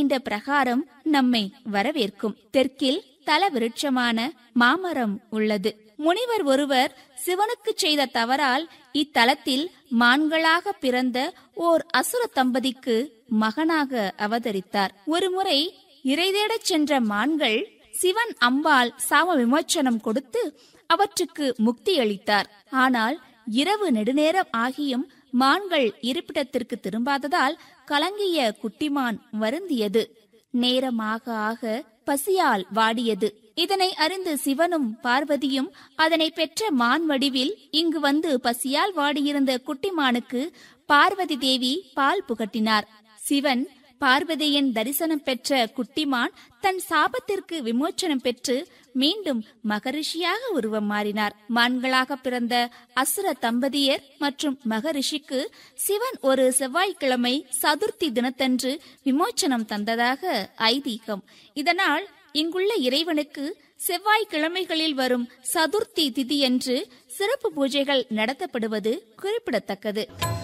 இந்த பிரகாரம் நம்மை வரவேற்கும் தெற்கில் தல விருட்சமான மாமரம் உள்ளது முனிவர் ஒருவர் சிவனுக்கு செய்த தவறால் இத்தலத்தில் மான்களாக பிறந்த ஓர் அசுர தம்பதிக்கு மகனாக அவதரித்தார் ஒருமுறை இறைதேடச் சென்ற மான்கள் சிவன் அம்பாள் சாம விமோச்சனம் கொடுத்து அவற்றுக்கு முக்தி அளித்தார் ஆனால் இரவு நெடுநேரம் ஆகியும் மான்கள் இருப்பிடத்திற்கு திரும்பாததால் கலங்கிய குட்டிமான் வருந்தியது நேரமாக ஆக பசியால் வாடியது இதனை அறிந்து சிவனும் பார்வதியும் அதனை பெற்ற மான் வடிவில் இங்கு வந்து பசியால் வாடியிருந்த குட்டிமானுக்கு பார்வதி தேவி பால் புகட்டினார் சிவன் பார்வதியின் தரிசனம் பெற்ற குட்டிமான் தன் சாபத்திற்கு விமோச்சனம் பெற்று மீண்டும் மகரிஷியாக உருவம் மாறினார் மான்களாக பிறந்த அசுர தம்பதியர் மற்றும் மகரிஷிக்கு சிவன் ஒரு செவ்வாய்க்கிழமை சதுர்த்தி தினத்தன்று விமோச்சனம் தந்ததாக ஐதீகம் இதனால் இங்குள்ள இறைவனுக்கு செவ்வாய்க்கிழமைகளில் வரும் சதுர்த்தி திதியன்று சிறப்பு பூஜைகள் நடத்தப்படுவது குறிப்பிடத்தக்கது